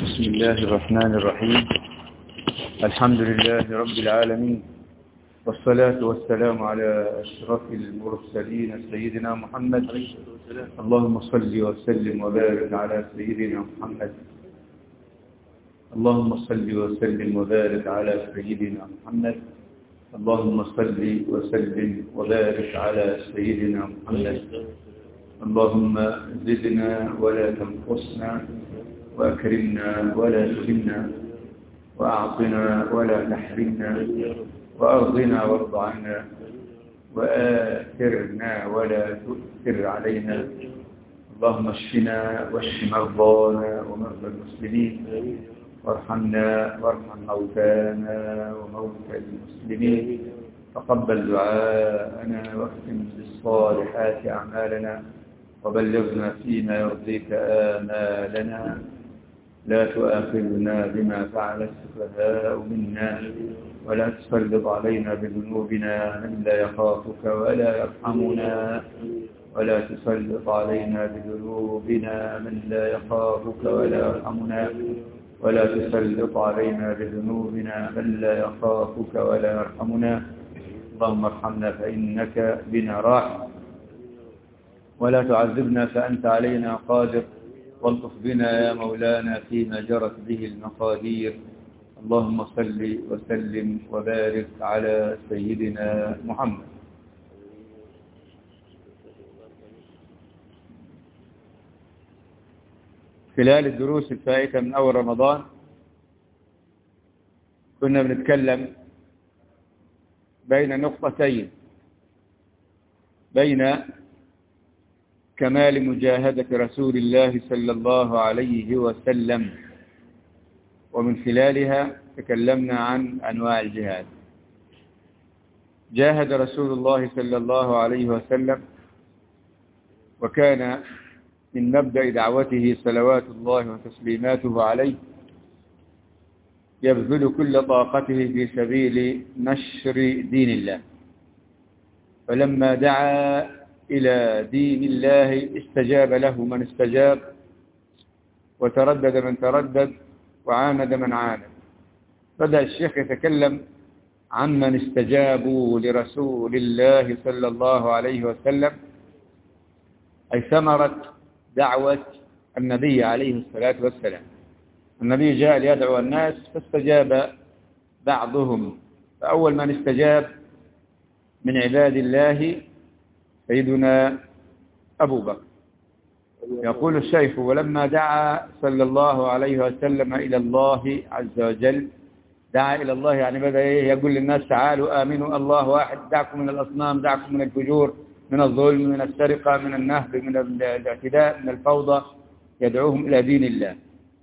بسم الله الرحمن الرحيم الحمد لله رب العالمين والصلاة والسلام على أشرف المرسلين سيدنا محمد اللهم صل وسلم وبارك على سيدنا محمد اللهم صل وسلم وبارك على سيدنا محمد اللهم صل وسلم وبارك على سيدنا محمد اللهم زدنا ولا تنقصنا وأكرمنا ولا تهنا وأعطنا ولا تحرمنا وأرضنا وارض عنا وآثرنا ولا تؤثر علينا اللهم اشفنا واشف مرضانا ومرضى المسلمين وارحمنا وارحم موتانا وموتى المسلمين تقبل دعاءنا واختم بالصالحات أعمالنا وبلغنا فيما يرضيك آمالنا لا تؤاخذنا بما فعل السفهاء منا ولا تسلط علينا بذنوبنا من لا يخافك ولا يرحمنا ولا تسلط علينا بذنوبنا من لا يخافك ولا يرحمنا ولا تسلط علينا بذنوبنا من لا يخافك ولا يرحمنا اللهم ارحمنا فإنك بنا راحم ولا تعذبنا فأنت علينا قادر والطف بنا يا مولانا فيما جرت به المقادير اللهم صل وسلم وبارك على سيدنا محمد خلال الدروس الفائتة من أول رمضان كنا بنتكلم بين نقطتين بين كمال مجاهدة رسول الله صلى الله عليه وسلم ومن خلالها تكلمنا عن أنواع الجهاد جاهد رسول الله صلى الله عليه وسلم وكان من مبدأ دعوته صلوات الله وتسليماته عليه يبذل كل طاقته في سبيل نشر دين الله فلما دعا إلى دين الله استجاب له من استجاب وتردد من تردد وعاند من عاند بدأ الشيخ يتكلم عن من استجابوا لرسول الله صلى الله عليه وسلم أي ثمرة دعوة النبي عليه الصلاة والسلام النبي جاء ليدعو الناس فاستجاب بعضهم فأول من استجاب من عباد الله سيدنا أبو بكر يقول الشيخ ولما دعا صلى الله عليه وسلم إلى الله عز وجل دعا إلى الله يعني بدأ إيه يقول للناس تعالوا آمنوا الله واحد دعكم من الأصنام دعكم من الفجور من الظلم من السرقة من النهب من الاعتداء من الفوضى يدعوهم إلى دين الله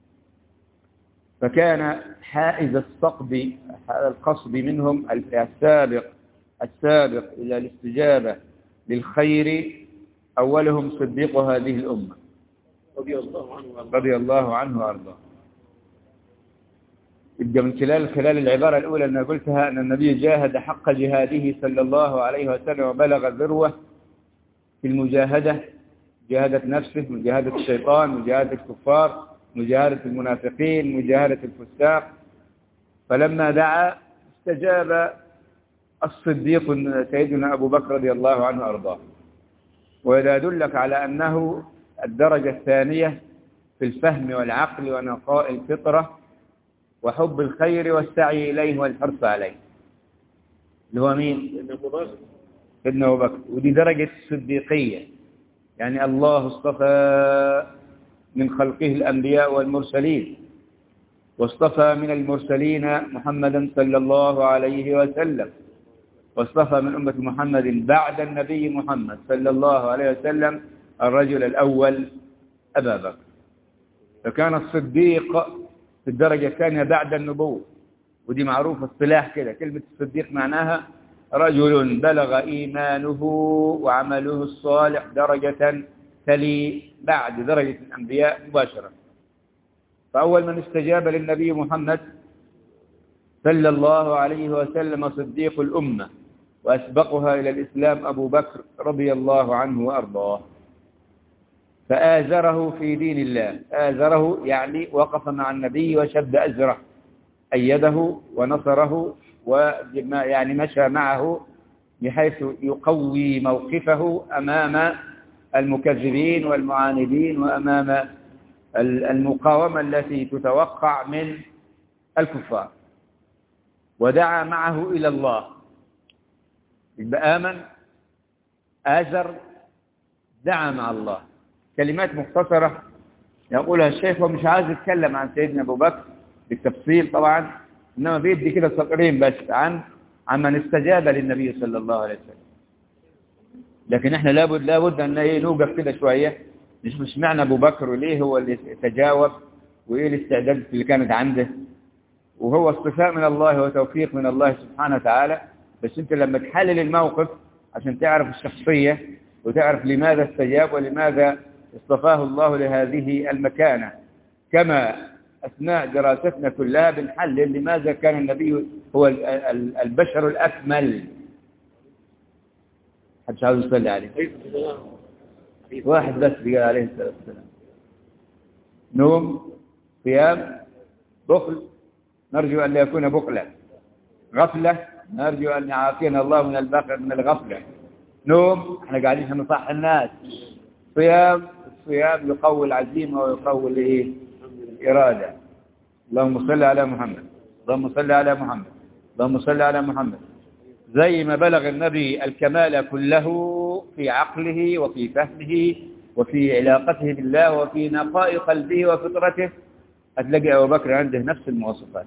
فكان حائز الصقب القصد منهم السابق السابق إلى الاستجابة للخير أولهم صديق هذه الأمة رضي الله عنه رضي الله عنه وأرضاه يبقى من خلال خلال العبارة الأولى أن قلتها أن النبي جاهد حق جهاده صلى الله عليه وسلم وبلغ الذروة في المجاهدة مجاهدة نفسه مجاهدة الشيطان مجاهدة الكفار مجاهدة المنافقين مجاهدة الفساق فلما دعا استجاب الصديق سيدنا أبو بكر رضي الله عنه وأرضاه وإذا يدلك على أنه الدرجة الثانية في الفهم والعقل ونقاء الفطرة وحب الخير والسعي إليه والحرص عليه اللي هو مين؟ سيدنا أبو بكر ودي درجة الصديقية يعني الله اصطفى من خلقه الأنبياء والمرسلين واصطفى من المرسلين محمدا صلى الله عليه وسلم واصطفى من أمة محمد بعد النبي محمد صلى الله عليه وسلم الرجل الأول أبا بكر فكان الصديق في الدرجة الثانية بعد النبوة ودي معروفة اصطلاح كده كلمة الصديق معناها رجل بلغ إيمانه وعمله الصالح درجة تلي بعد درجة الأنبياء مباشرة فأول من استجاب للنبي محمد صلى الله عليه وسلم صديق الأمة وأسبقها إلى الإسلام أبو بكر رضي الله عنه وأرضاه فآزره في دين الله آزره يعني وقف مع النبي وشد أزره أيده ونصره وما يعني مشى معه بحيث يقوي موقفه أمام المكذبين والمعاندين وأمام المقاومة التي تتوقع من الكفار ودعا معه إلى الله يبقى آمن آزر دعا مع الله كلمات مختصرة يقولها الشيخ ومش عايز يتكلم عن سيدنا أبو بكر بالتفصيل طبعا إنما بيدي كده سطرين بس عن عن من استجاب للنبي صلى الله عليه وسلم لكن احنا لابد لابد ان ايه نوقف كده شويه مش مش معنى ابو بكر وليه هو اللي تجاوب وايه الاستعداد اللي كانت عنده وهو اصطفاء من الله وتوفيق من الله سبحانه وتعالى بس انت لما تحلل الموقف عشان تعرف الشخصية وتعرف لماذا استجاب ولماذا اصطفاه الله لهذه المكانة كما أثناء دراستنا كلها بنحلل لماذا كان النبي هو البشر الأكمل حدش عاوز يصلي عليه واحد بس قال عليه الصلاة والسلام نوم قيام بخل نرجو أن لا يكون بخلا غفلة نرجو أن يعافينا الله من البخل من الغفلة نوم احنا قاعدين نصح الناس صيام الصيام يقوي العزيمة ويقوي الايه الإرادة اللهم صل على محمد اللهم صل على محمد اللهم صل على محمد زي ما بلغ النبي الكمال كله في عقله وفي فهمه وفي علاقته بالله وفي نقاء قلبه وفطرته هتلاقي أبو بكر عنده نفس المواصفات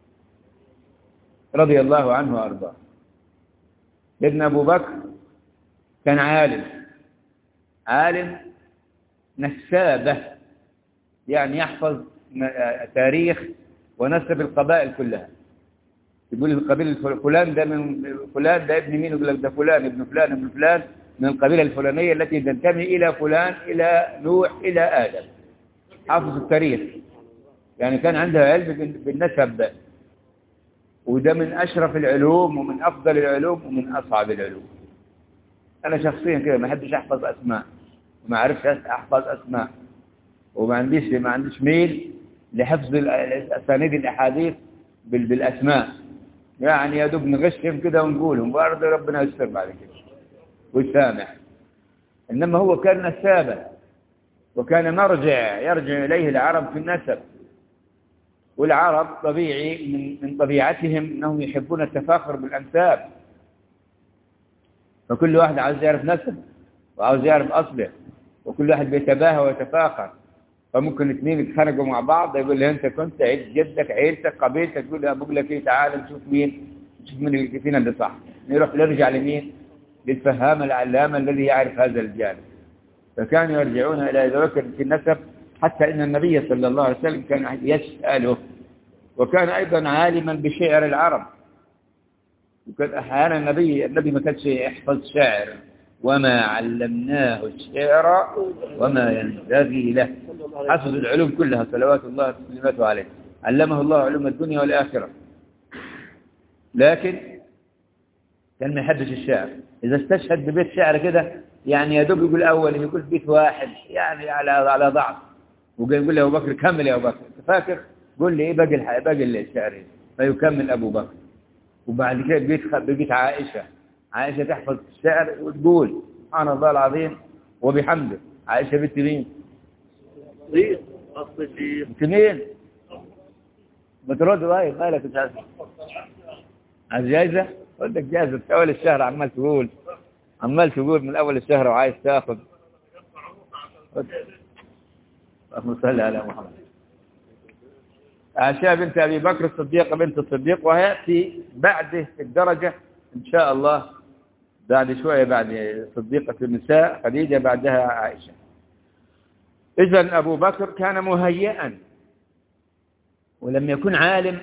رضي الله عنه وأرضاه ابن أبو بكر كان عالم عالم نسابة يعني يحفظ تاريخ ونسب القبائل كلها يقول القبيلة فلان ده من فلان ده ابن مين يقول لك ده فلان ابن فلان ابن فلان من القبيلة الفلانية التي تنتمي إلى فلان إلى نوح إلى آدم حافظ التاريخ يعني كان عندها علم بالنسب وده من أشرف العلوم ومن أفضل العلوم ومن أصعب العلوم أنا شخصيا كده ما أحبش أحفظ أسماء وما أعرفش أحفظ أسماء وما عنديش ما عنديش ميل لحفظ أسانيد الأحاديث بالأسماء يعني يا دوب نغشهم كده ونقولهم برضه ربنا يستر بعد كده ويسامح إنما هو كان نسابة وكان مرجع يرجع إليه العرب في النسب والعرب طبيعي من, من طبيعتهم أنهم يحبون التفاخر بالأنساب فكل واحد عاوز يعرف نسب وعاوز يعرف أصله وكل واحد بيتباهى ويتفاخر فممكن اثنين يتخانقوا مع بعض يقول له انت كنت عيد جدك عيلتك قبيلتك تقول له ابوك لك ايه تعال نشوف مين نشوف مين اللي فينا اللي صح نروح نرجع لمين للفهام العلام الذي يعرف هذا الجانب فكانوا يرجعون الى ابي بكر في النسب حتى ان النبي صلى الله عليه وسلم كان يساله وكان ايضا عالما بشعر العرب وكان احيانا النبي النبي ما كانش يحفظ شعر وما علمناه الشعر وما ينبغي له حفظ العلوم كلها صلوات الله وسلامته عليه علمه الله علوم الدنيا والآخرة لكن كان ما يحبش الشعر إذا استشهد ببيت شعر كده يعني يا دوب يقول أول يقول بيت واحد يعني على على ضعف ويقول له أبو بكر كمل يا أبو بكر فاكر قول لي إيه باقي الحق باقي الشعر فيكمل أبو بكر وبعد كده بيت بيت عائشة عائشة تحفظ الشعر وتقول سبحان الله العظيم وبحمده عائشة بنت مين؟ صديق الصديق بنت مين؟ بترد رايك مالك مش عارف عايز جايزة؟ قلت لك جايزة في أول الشهر عمال تقول عمال تقول من أول الشهر وعايز تاخذ اللهم صل على محمد عائشة بنت أبي بكر الصديقة بنت الصديق وهيأتي بعده الدرجة إن شاء الله بعد شوية بعد صديقة النساء خديجة بعدها عائشة إذا أبو بكر كان مهيئا ولم يكن عالم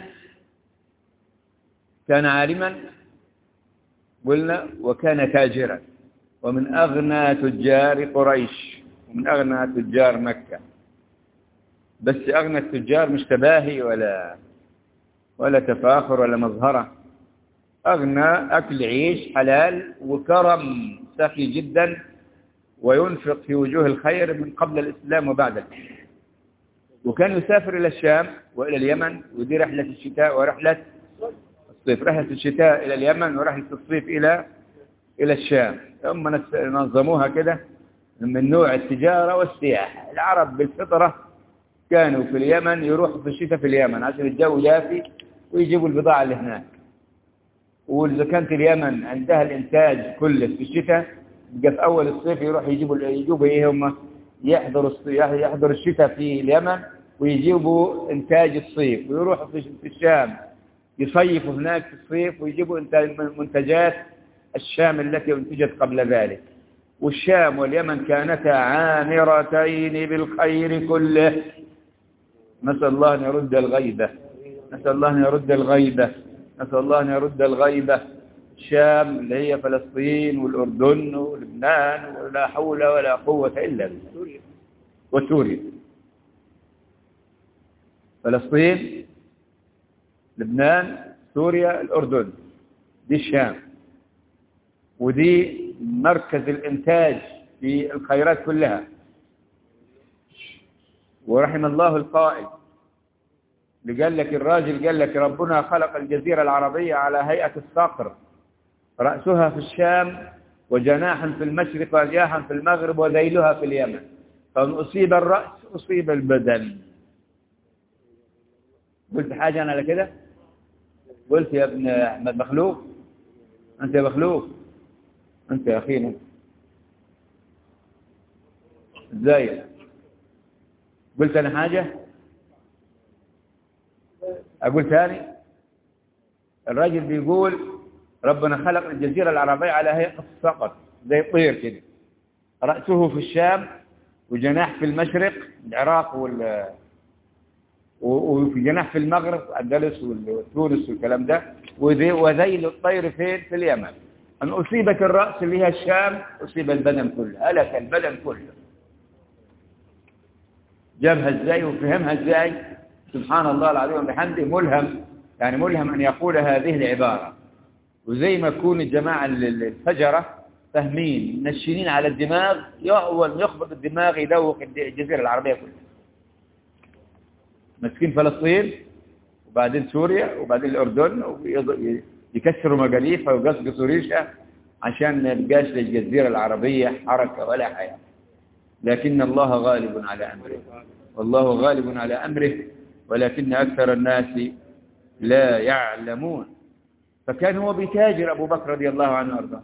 كان عالما قلنا وكان تاجرا ومن أغنى تجار قريش ومن أغنى تجار مكة بس أغنى التجار مش تباهي ولا ولا تفاخر ولا مظهرة أغنى أكل عيش حلال وكرم سخي جدا وينفق في وجوه الخير من قبل الإسلام وبعد الإسلام وكان يسافر إلى الشام وإلى اليمن ودي رحلة الشتاء ورحلة الصيف رحلة الشتاء إلى اليمن ورحلة الصيف إلى إلى الشام هم نس- نظموها كده من نوع التجارة والسياحة العرب بالفطرة كانوا في اليمن يروحوا في الشتاء في اليمن عشان الجو دافي ويجيبوا البضاعة اللي هناك وإذا كانت اليمن عندها الإنتاج كله في الشتاء يبقى في أول الصيف يروح يجيبوا يجيبوا إيه هم يحضروا الص- يحضروا الشتاء في اليمن ويجيبوا إنتاج الصيف ويروحوا في في الشام يصيفوا هناك في الصيف ويجيبوا إنتاج- منتجات الشام التي انتجت قبل ذلك والشام واليمن كانتا عامرتين بالخير كله نسأل الله أن يرد الغيبة نسأل الله أن يرد الغيبة نسأل الله أن يرد الغيبة الشام اللي هي فلسطين والأردن ولبنان ولا حول ولا قوة إلا بالله سوريا وسوريا فلسطين لبنان سوريا الأردن دي الشام ودي مركز الإنتاج في الخيرات كلها ورحم الله القائد اللي قال لك الراجل قال لك ربنا خلق الجزيرة العربية على هيئة الصقر رأسها في الشام وجناحا في المشرق وجناحا في المغرب وذيلها في اليمن فإن أصيب الرأس أصيب البدن قلت حاجة أنا على كده قلت يا ابن أحمد مخلوق أنت يا مخلوق أنت يا أخينا ازاي قلت أنا حاجة أقول ثاني الراجل بيقول ربنا خلق الجزيرة العربية على هيئة الصقر زي الطير كده رأسه في الشام وجناح في المشرق العراق وال و- وفي جناح في المغرب الأندلس وتونس والكلام ده وذي- وذيل الطير فين في اليمن أن أصيبت الرأس اللي هي الشام أصيب البدن كله هلك البدن كله جابها ازاي وفهمها ازاي سبحان الله العظيم وبحمده ملهم يعني ملهم أن يقول هذه العبارة وزي ما يكون الجماعة ال- ال- الفجرة فاهمين منشنين على الدماغ يأول يخبط الدماغ يدوق الد- الجزيرة العربية كلها ماسكين فلسطين وبعدين سوريا وبعدين الأردن ويكسروا مجاليفها ويقصقصوا ريشة عشان ما يبقاش للجزيرة العربية حركة ولا حياة لكن الله غالب على أمره والله غالب على أمره ولكن أكثر الناس لا يعلمون فكان هو بيتاجر أبو بكر رضي الله عنه وارضاه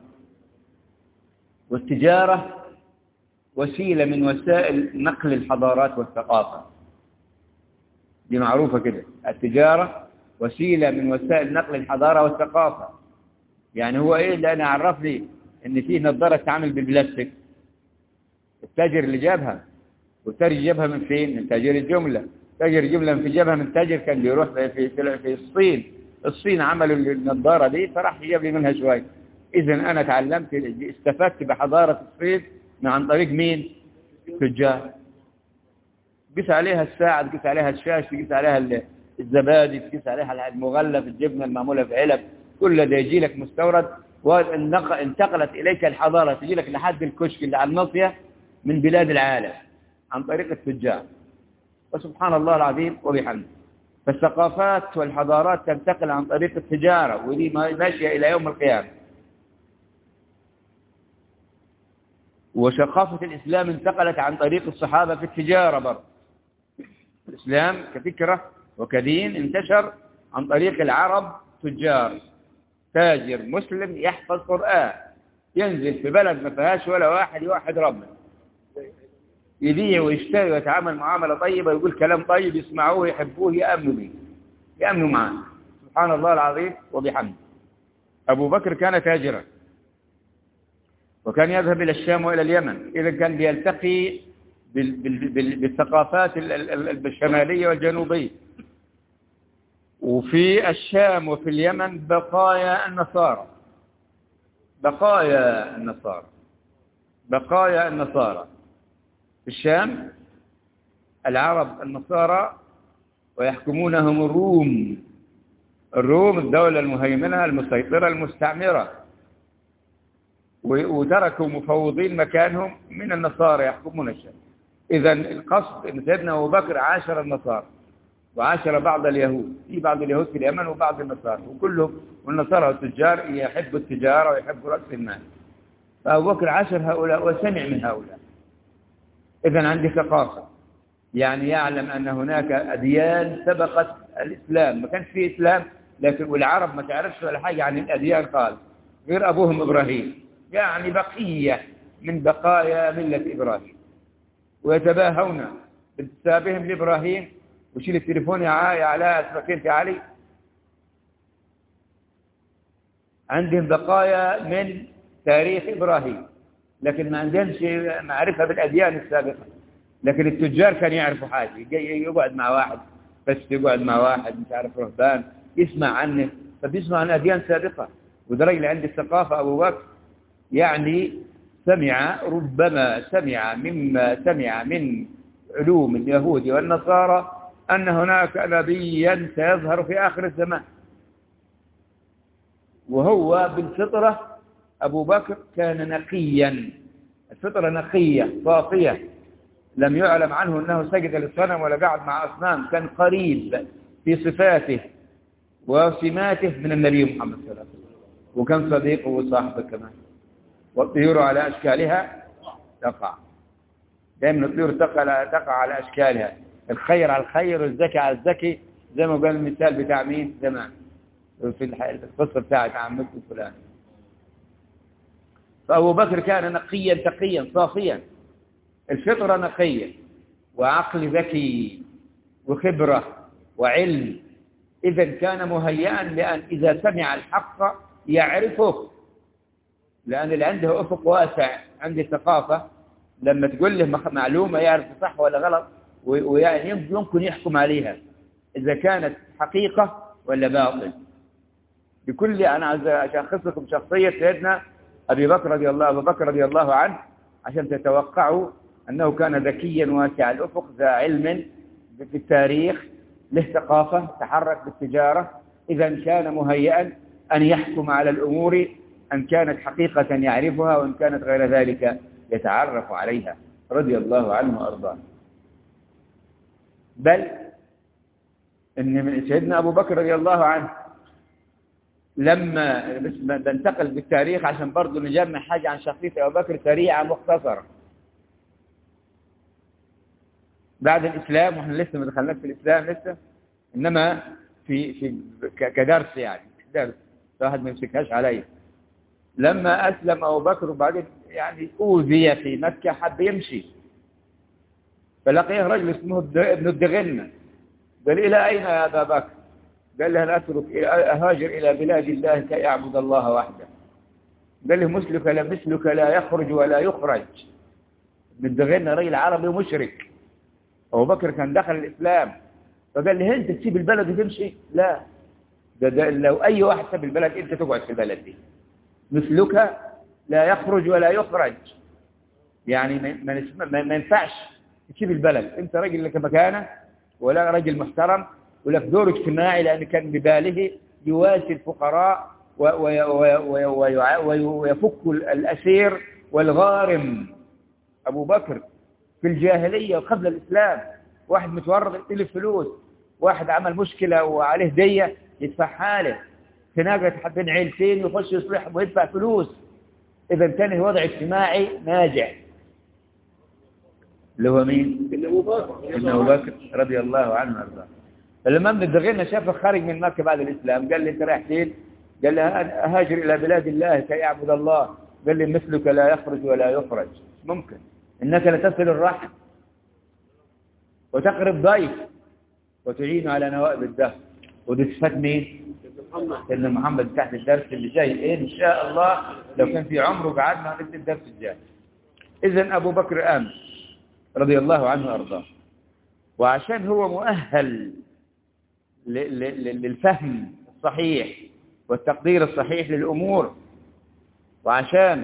والتجارة وسيلة من وسائل نقل الحضارات والثقافة دي معروفة كده التجارة وسيلة من وسائل نقل الحضارة والثقافة يعني هو ايه اللي انا عرف لي ان فيه نظارة تعمل بالبلاستيك التاجر اللي جابها والتاجر جابها من فين من تاجر الجملة تاجر الجملة في جابها من تاجر كان بيروح في, في, في الصين الصين عملوا النظارة دي فراح يجيب لي منها شوية اذا انا تعلمت استفدت بحضارة الصين من عن طريق مين تجار قيس عليها الساعة تقيس عليها الشاش تقيس عليها ال- الزبادي تقيس عليها المغلف الجبنة المعمولة في علب كل ده يجي لك مستورد وانتقلت إليك الحضارة تجي لك لحد الكشك اللي على الناصية من بلاد العالم عن طريق التجار وسبحان الله العظيم وبحمده فالثقافات والحضارات تنتقل عن طريق التجارة ودي ما- ماشية إلى يوم القيامة وثقافة الإسلام انتقلت عن طريق الصحابة في التجارة برضه الإسلام كفكرة وكدين انتشر عن طريق العرب تجار تاجر مسلم يحفظ قرآن ينزل في بلد ما فيهاش ولا واحد يوحد ربنا يبيع ويشتري ويتعامل معاملة طيبة ويقول كلام طيب يسمعوه يحبوه يأمنوا به يأمنوا معاه سبحان الله العظيم وبحمده أبو بكر كان تاجرا وكان يذهب إلى الشام وإلى اليمن إذا كان بيلتقي بال- بال- بال- بالثقافات ال- ال- ال- الشمالية والجنوبية وفي الشام وفي اليمن بقايا النصارى بقايا النصارى بقايا النصارى في الشام العرب النصارى ويحكمونهم الروم الروم الدولة المهيمنة المسيطرة المستعمرة وتركوا مفوضين مكانهم من النصارى يحكمون الشام إذا القصد أن سيدنا أبو بكر عاشر النصارى وعاشر بعض اليهود في بعض اليهود في اليمن وبعض النصارى وكلهم والنصارى والتجار يحبوا التجارة ويحبوا رأس المال فأبو بكر عاشر هؤلاء وسمع من هؤلاء إذا عندي ثقافة يعني يعلم أن هناك أديان سبقت الإسلام ما كانش فيه إسلام لكن والعرب ما تعرفش ولا حاجة عن الأديان قال غير أبوهم إبراهيم يعني بقية من بقايا ملة إبراهيم ويتباهون بانتسابهم لإبراهيم وشيل التليفون يا علاء اسمك انت علي عندهم بقايا من تاريخ إبراهيم لكن ما عندهمش معرفة بالأديان السابقة لكن التجار كانوا يعرفوا حاجة يقعد مع واحد بس يقعد مع واحد مش عارف رهبان يسمع عنه فبيسمع عن أديان سابقة وده راجل عند الثقافة أبو بكر يعني سمع ربما سمع مما سمع من علوم اليهود والنصارى أن هناك نبيا سيظهر في آخر الزمان وهو بالفطرة أبو بكر كان نقيا الفطرة نقية صافية لم يعلم عنه أنه سجد للصنم ولا قعد مع أصنام كان قريب في صفاته وسماته من النبي محمد صلى الله عليه وسلم وكان صديقه وصاحبه كمان والطيور على أشكالها تقع دائما الطيور تقع, تقع على أشكالها الخير على الخير والذكي على الذكي زي ما قال المثال بتاع مين زمان في القصة بتاعت عمته فلان فأبو بكر كان نقيا تقيا صافيا الفطرة نقية وعقل ذكي وخبرة وعلم إذا كان مهيئا لأن إذا سمع الحق يعرفه لأن اللي عنده أفق واسع عنده ثقافة لما تقول له معلومة يعرف صح ولا غلط ويعني يمكن يحكم عليها إذا كانت حقيقة ولا باطل بكل أنا عايز أشخص لكم شخصية سيدنا أبي بكر رضي الله أبو بكر رضي الله عنه عشان تتوقعوا أنه كان ذكيا واسع الأفق ذا علم في التاريخ له ثقافة تحرك بالتجارة إذا كان مهيئا أن يحكم على الأمور أن كانت حقيقة يعرفها وإن كانت غير ذلك يتعرف عليها رضي الله عنه وأرضاه بل إن سيدنا أبو بكر رضي الله عنه لما بنتقل بالتاريخ عشان برضه نجمع حاجة عن شخصية أبو بكر سريعة مختصرة بعد الإسلام وإحنا لسه ما دخلناش في الإسلام لسه إنما في في كدرس يعني درس واحد ما يمسكهاش عليا لما أسلم أبو بكر وبعدين يعني أوذي في مكة حب يمشي فلقيه رجل اسمه ابن الدغنة قال إلى أين يا أبا بكر قال له أنا أترك أهاجر إلى بلاد الله كي أعبد الله وحده قال له مثلك لا مثلك لا يخرج ولا يخرج ابن الدغنة رجل عربي مشرك أبو بكر كان دخل الإسلام فقال لي أنت تسيب البلد وتمشي لا ده, ده لو أي واحد ساب البلد أنت تقعد في البلد دي مثلك لا يخرج ولا يخرج يعني ما, ما, ما ينفعش تسيب البلد انت راجل لك مكانه ولا راجل محترم ولك دور اجتماعي لأن كان بباله يواسي الفقراء ويفك الأسير والغارم أبو بكر في الجاهلية وقبل الإسلام واحد متورط يطلب فلوس واحد عمل مشكلة وعليه دية يدفعها له تناقض بين عيلتين يخش يصلح ويدفع فلوس إذا كان الوضع اجتماعي ناجح اللي هو مين؟ ابن أبو بكر ابن أبو بكر رضي الله عنه وارضاه فلما ابن الدغينة شافه خارج من مكة بعد الإسلام قال لي أنت رايح فين؟ قال لي أهاجر إلى بلاد الله كي أعبد الله قال لي مثلك لا يخرج ولا يخرج ممكن إنك لتصل الرحم وتقرب ضيف وتعين على نوائب الدهر ودي صفات مين؟ سيدنا محمد تحت الدرس اللي جاي إن شاء الله لو كان في عمره قعدنا نبدأ الدرس الجاي إذن أبو بكر آمن رضي الله عنه وأرضاه وعشان هو مؤهل للفهم الصحيح والتقدير الصحيح للأمور وعشان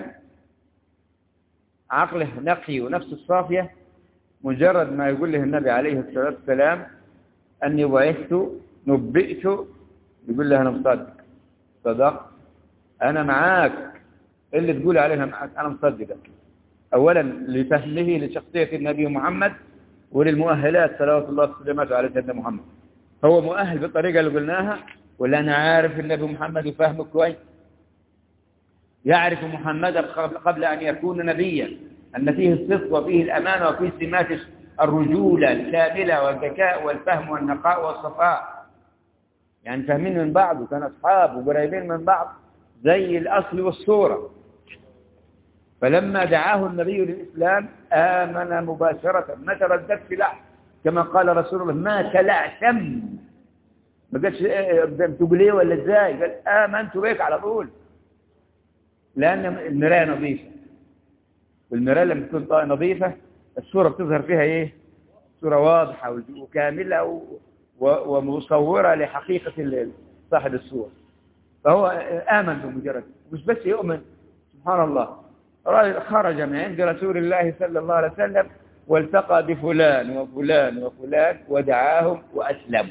عقله نقي ونفسه الصافية مجرد ما يقول له النبي عليه الصلاة والسلام أني بعثت نبئت يقول له أنا مصدق صدق أنا معاك اللي تقول عليها معك أنا مصدقك أولا لفهمه لشخصية النبي محمد وللمؤهلات صلوات الله وسلامته على سيدنا محمد هو مؤهل بالطريقة اللي قلناها ولا أنا عارف النبي محمد وفهمه كويس يعرف محمدا قبل أن يكون نبيا أن فيه الصدق وفيه الأمانة وفيه سمات الرجولة الكاملة والذكاء والفهم والنقاء والصفاء يعني فاهمين من بعض وكان أصحاب وقريبين من بعض زي الأصل والصورة فلما دعاه النبي للإسلام آمن مباشرة ما تردد في لحظة كما قال رسول الله ما تلعثم ما قالش تقول ايه ولا ازاي قال آمنت بك على طول لأن المراية نظيفة والمراية لما تكون نظيفة الصورة بتظهر فيها ايه صورة واضحة وكاملة و... و... ومصورة لحقيقة صاحب الصورة فهو آمن بمجرد مش بس يؤمن سبحان الله خرج من عند رسول الله صلى الله عليه وسلم والتقى بفلان وفلان وفلان ودعاهم وأسلموا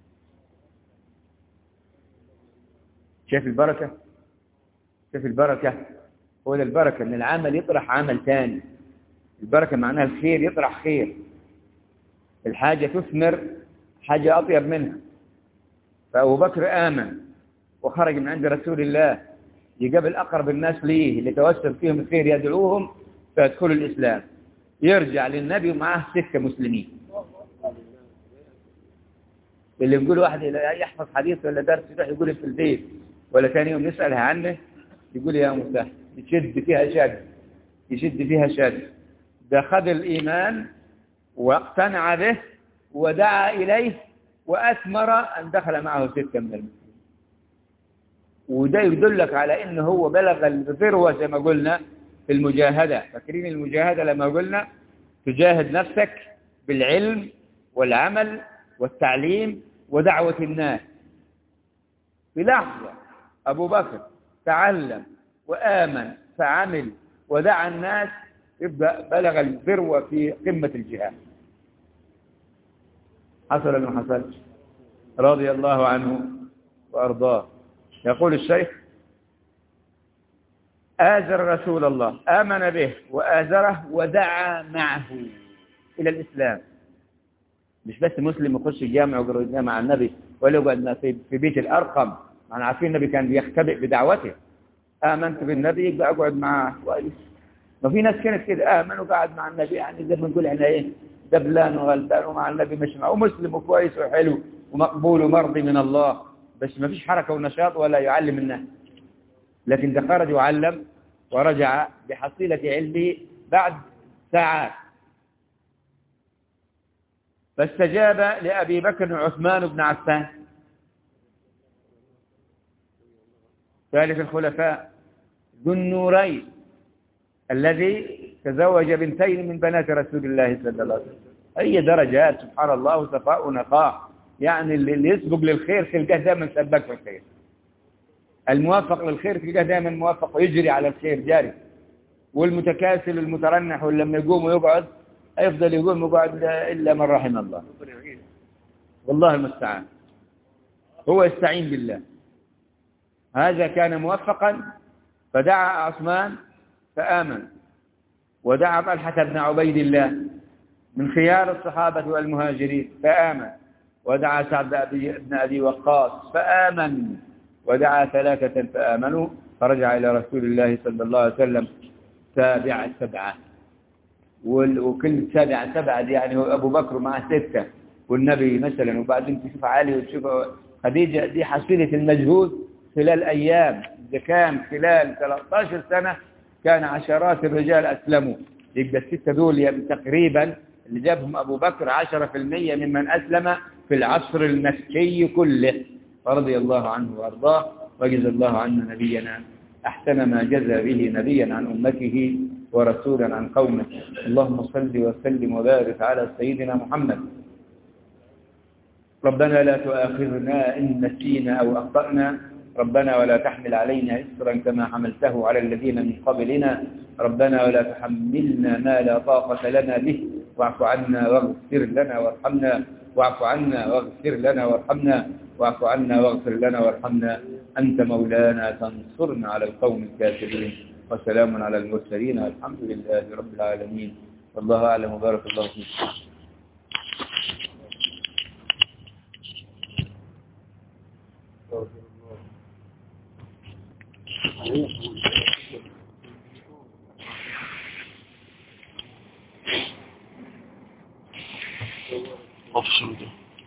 شايف البركة شايف البركة هو ده البركة ان العمل يطرح عمل ثاني البركة معناها الخير يطرح خير الحاجة تثمر حاجة أطيب منها فأبو بكر آمن وخرج من عند رسول الله يقابل أقرب الناس ليه اللي توسل فيهم الخير يدعوهم فيدخلوا الإسلام يرجع للنبي ومعاه ستة مسلمين اللي يقول واحد يحفظ حديث ولا درس يروح يقول في البيت ولا ثاني يوم نسألها عنه يقول يا مسهل يشد فيها شد يشد فيها شد ده خذ الإيمان واقتنع به ودعا إليه وأثمر أن دخل معه ستة من المسلمين وده يدلك على إنه هو بلغ الذروة زي ما قلنا في المجاهدة فاكرين المجاهدة لما قلنا تجاهد نفسك بالعلم والعمل والتعليم ودعوة الناس في لحظة أبو بكر تعلم وآمن فعمل ودعا الناس يبدأ بلغ الذروة في قمة الجهاد حصل ما حصلش رضي الله عنه وأرضاه يقول الشيخ آزر رسول الله آمن به وآزره ودعا معه إلى الإسلام مش بس مسلم يخش الجامع ويقرأ مع النبي ولا يقعد في بيت الأرقم احنا عارفين النبي كان بيختبئ بدعوته آمنت بالنبي يبقى أقعد معاه كويس ما في ناس كانت كده آمن وقعد مع النبي يعني زي ما نقول احنا ايه دبلان وغلبان ومع النبي مش معه ومسلم وكويس وحلو ومقبول ومرضي من الله بس ما فيش حركة ونشاط ولا يعلم الناس لكن ده خرج وعلم ورجع بحصيلة علمه بعد ساعات فاستجاب لأبي بكر وعثمان بن عفان ثالث الخلفاء ذو النورين الذي تزوج بنتين من بنات رسول الله صلى الله عليه وسلم أي درجات سبحان الله وصفاء ونقاء يعني اللي يسبق للخير تلقاه دائما سباك في الخير الموافق للخير تلقاه دائما موافق ويجري على الخير جاري والمتكاسل المترنح ولما يقوم ويقعد يفضل يقوم ويقعد إلا من رحم الله والله المستعان هو يستعين بالله هذا كان موفقا فدعا عثمان فآمن ودعا طلحة بن عبيد الله من خيار الصحابة والمهاجرين فآمن ودعا سعد بن أبي وقاص فآمن ودعا ثلاثة فآمنوا فرجع إلى رسول الله صلى الله عليه وسلم سابع سبعة وكل سابع سبعة دي يعني هو أبو بكر مع ستة والنبي مثلا وبعدين تشوف علي وتشوف خديجة دي حصيلة المجهود خلال أيام إذا كان خلال 13 سنة كان عشرات الرجال أسلموا يبقى الستة دول تقريبا اللي جابهم أبو بكر 10% ممن أسلم في العصر المكي كله فرضي الله عنه وأرضاه وجزى الله عنا نبينا أحسن ما جزى به نبيا عن أمته ورسولا عن قومه اللهم صل وسلم وبارك على سيدنا محمد ربنا لا تؤاخذنا إن نسينا أو أخطأنا ربنا ولا تحمل علينا إسرا كما حملته على الذين من قبلنا ربنا ولا تحملنا ما لا طاقة لنا به واعف عنا واغفر لنا وارحمنا واعف عنا واغفر لنا وارحمنا واعف عنا واغفر لنا وارحمنا أنت مولانا تنصرنا على القوم الكافرين وسلام على المرسلين الحمد لله رب العالمين والله أعلم وبارك الله فيكم افصل ده